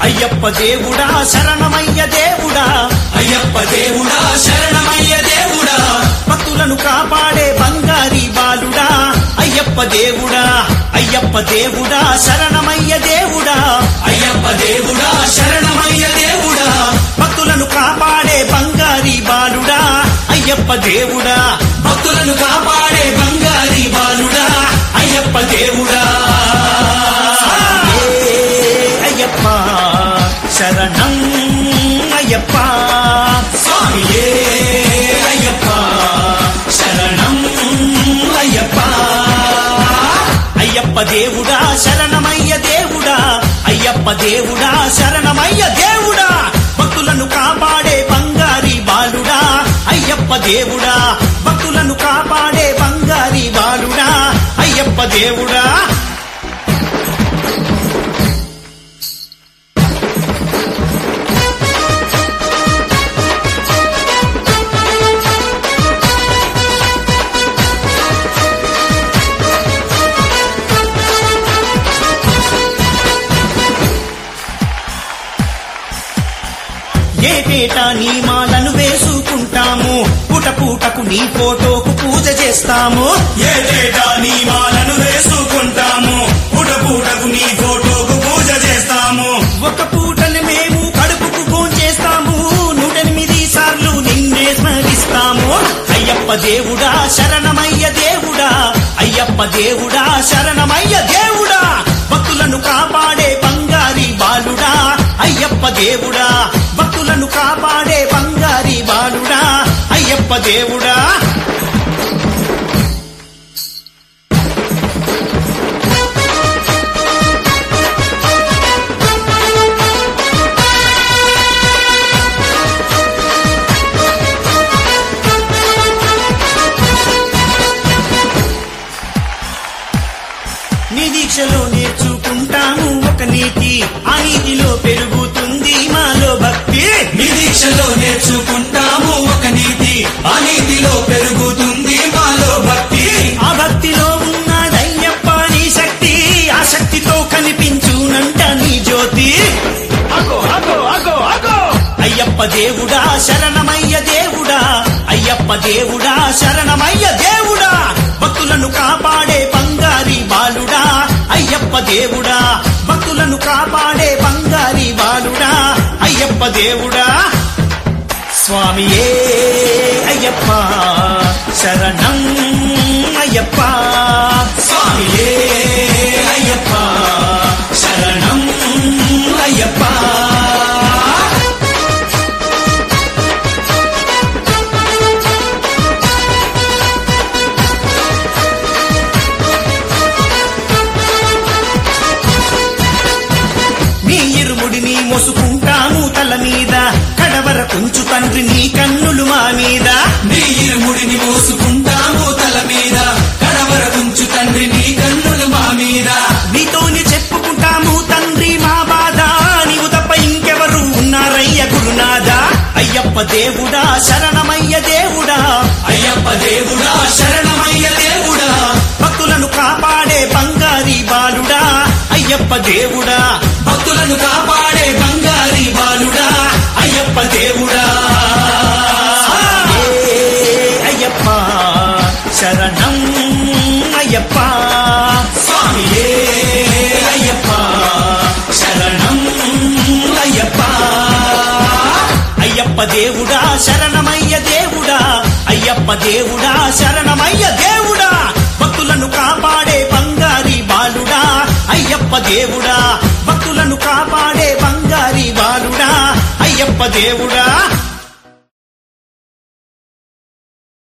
అయ్యప్ప దేవుడా శరణమయ్య దేవుడా అయ్యప్ప దేవుడా శరణమయ్య దేవుడా భక్తులను కాపాడే బంగారి బాలుడా అయ్యప్ప దేవుడా అయ్యప్ప దేవుడా శరణమయ్య దేవుడా అయ్యప్ప దేవుడా శరణమయ్య దేవుడా భక్తులను కాపాడే బంగారి బాలుడా అయ్యప్ప దేవుడా భక్తులను కాపాడే బంగారి బాలుడా అయ్యప్ప దేవుడా ఏ అయ్యప్ప శరణం అయ్యప్ప స్వామియే అయ్యప్ప శరణం అయ్యప్ప అయ్యప్ప దేవుడా శరణమయ్య దేవుడా అయ్యప్ప దేవుడా శరణమయ్య దేవుడా భక్తులను కాపాడే బంగారి బాలుడా అయ్యప్ప దేవుడా భక్తులను కాపాడే బంగారి బాలుడా అయ్యప్ప దేవుడా ఏటేటా నీ మాలను వేసుకుంటాము పూట పూటకు నీ ఫోటోకు పూజ చేస్తాము ఏటేటా నీ మాలను వేసుకుంటాము పూట పూటకు నీ ఫోటోకు పూజ చేస్తాము ఒక పూటని మేము కడుపుకు భోంచేస్తాము నూటెనిమిది సార్లు నిన్నే స్మరిస్తాము అయ్యప్ప దేవుడా శరణమయ్య దేవుడా అయ్యప్ప దేవుడా శరణమయ్య దేవుడా భక్తులను కాపాడే బంగారి బాలుడా అయ్యప్ప దేవుడా భక్తులను కాపాడే బంగారి బాలుడా అయ్యప్ప దేవుడా నీ దీక్షలో నేర్చుకుంటాము ఒక నీతి ఆ నీతిలో పెరుగుతుంది మాలో భక్తి నీ దీక్షలో నేర్చుకుంటాము ఒక నీతి ఆ నీతిలో పెరుగుతుంది మాలో భక్తి ఆ భక్తిలో ఉన్నదయ్యప్ప నీ శక్తి ఆ శక్తితో కనిపించునంట నీ జ్యోతి అగో అగో అగో అగో అయ్యప్ప దేవుడా శరణమయ్య దేవుడా అయ్యప్ప దేవుడా శరణమయ్య దేవుడా భక్తులను కాపాడే బంగారి బాలుడా అయ్యప్ప దేవుడా భక్తులను కాపాడే బంగారి బాలుడా అయ్యప్ప దేవుడా స్వామియే అయ్యప్ప శరణం అయ్యప్ప స్వామియే అయ్యప్ప శరణం అయ్యప్ప నీ ఇరుముడిని మోసుకుంటాము తల మీద కడవర కొంచు తండ్రి నీ కన్నులు మా మీద నీ ఇరుముడిని మోసుకుంటాము తల మీద కడవర కుంచు తండ్రి నీ కన్నులు మా మీద నీతోని చెప్పుకుంటాము తండ్రి మా బాధ నీవు తప్ప ఇంకెవరు ఉన్నారయ్య గురునాథ అయ్యప్ప దేవుడా శరణమయ్య దేవుడా అయ్యప్ప దేవుడా శరణమయ్య దేవుడా భక్తులను కాపాడే బంగారి బాలుడా అయ్యప్ప దేవుడా భక్తులను కాపాడే బంగారి బాలుడా అయ్యప్ప దేవుడా ఏ అయ్యప్ప శరణం అయ్యప్ప స్వామియే అయ్యప్ప శరణం అయ్యప్ప అయ్యప్ప దేవుడా శరణమయ్య దేవుడా అయ్యప్ప దేవుడా శరణమయ్య దేవుడా భక్తులను కాపాడే బంగారి బాలుడా అయ్యప్ప దేవుడా భక్తులను కాపాడే బంగారి బాలుడా అయ్యప్ప దేవుడా